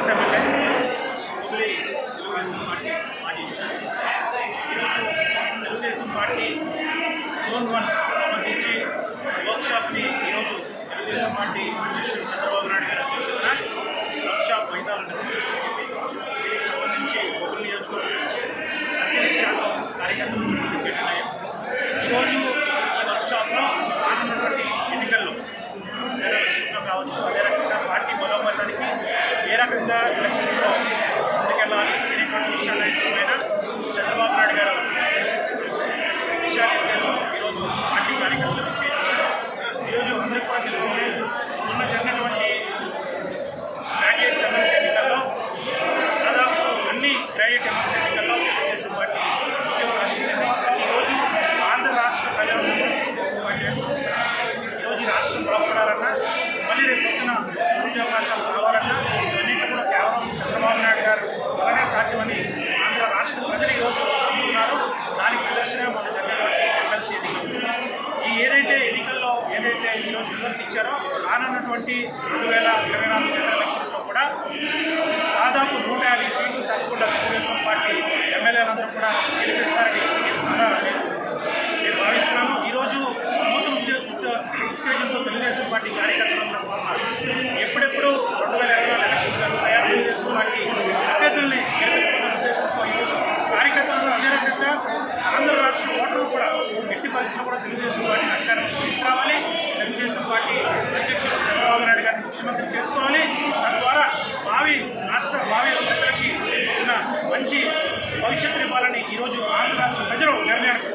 X MLA Hubli Telugu Desam party మాజీ incharge ఈరోజు Telugu Desam party zone one సంబంధించి వర్క్షాప్ని ఈరోజు తెలుగుదేశం పార్టీ అధ్యక్షుడు చంద్రబాబు నాయుడు గారి అధ్యక్షతన వర్క్షాప్ వైజాగ్ నిర్వహించడం జరిగింది దీనికి సంబంధించి బొగ్గుల నియోజకవర్గం నుంచి అత్యధిక శాతం కార్యకర్తలు పెట్టినాయి ఈరోజు ఈ వర్క్షాప్లో రానున్నటువంటి ఎన్నికల్లో జనరల్ ఎలక్షన్స్లో కావచ్చు అదే రకంగా పార్టీ బలోపేతానికి ఏ రకంగా ఎలక్షన్స్లో ముందుకెళ్ళాలి అనేటువంటి విషయాలపైన చంద్రబాబు నాయుడు గారు దిశానిర్దేశం ఈరోజు పార్టీ కార్యకర్తలకు చేయనున్నారు ఈరోజు అందరికీ కూడా తెలిసిందే మొన్న జరిగినటువంటి గ్రాడ్యుయేట్స్ ఎమ్మెల్సీ ఎన్నికల్లో దాదాపు అన్ని గ్రాడ్యుయేట్ ఎమ్మెల్సీ ఎన్నికల్లో తెలుగుదేశం పార్టీ విజయం సాధించింది ఈరోజు ఆంధ్ర రాష్ట్ర ప్రజలందరూ కూడా తెలుగుదేశం పార్టీ అని చూస్తున్నారు ఈరోజు ఈ రాష్ట్రం బాగుపడాలన్నా మళ్ళీ రేపు పొద్దున యువతకు ఉద్యోగాలు రావాలన్నా ఇవన్నింటి కూడా కేవలం చంద్రబాబు నాయుడు గారు వల్లనే సాధ్యమని ఆంధ్ర రాష్ట్ర ప్రజలు ఈరోజు నమ్ముతున్నారు దానికి ప్రదర్శనే మన జరిగినటువంటి ఎమ్మెల్సీ ఎన్నికలు ఈ ఏదైతే ఎన్నికల్లో ఏదైతే ఈరోజు రిజల్ట్ ఇచ్చారో రానున్నటువంటి రెండు వేల ఇరవై నాలుగు జనరల్ ఎలక్షన్స్లో కూడా దాదాపు నూట యాభై సీట్లు తగ్గకుండా తెలుగుదేశం పార్టీ ఎమ్మెల్యేలందరూ కూడా గెలిపిస్తారని నేను సదా నేను నేను భావిస్తున్నాను ఈరోజు నూతన ఉద్యోగ ఉత్త- ఉత్తేజంతో తెలుగుదేశం పార్టీ కార్యకర్తలందరూ ఉన్నారు ఎప్పుడెప్పుడు రెండు వేల ఇరవై నాలుగు ఎలక్షన్స్ జరుగుతాయా తెలుగుదేశం పార్టీ అభ్యర్థుల్ని గెలిపించుకున్న ఉద్దేశంతో ఈరోజు కార్యకర్తలను అదే రకంగా ఆంధ్ర రాష్ట్ర ఓటర్లు కూడా ఎట్టి పరిస్థితుల్లో కూడా తెలుగుదేశం పార్టీని అధికారంలోకి తీసుకురావాలి తెలుగుదేశం పార్టీ అధ్యక్షుడు చంద్రబాబు నాయుడు గారిని ముఖ్యమంత్రి చేసుకోవాలి తద్వారా భావి రాష్ట్ర భావి ప్రజలకి రేపు పొద్దున మంచి భవిష్యత్తు ఇవ్వాలని ఈరోజు ఆంధ్ర రాష్ట్ర ప్రజలు నిర్ణయానికి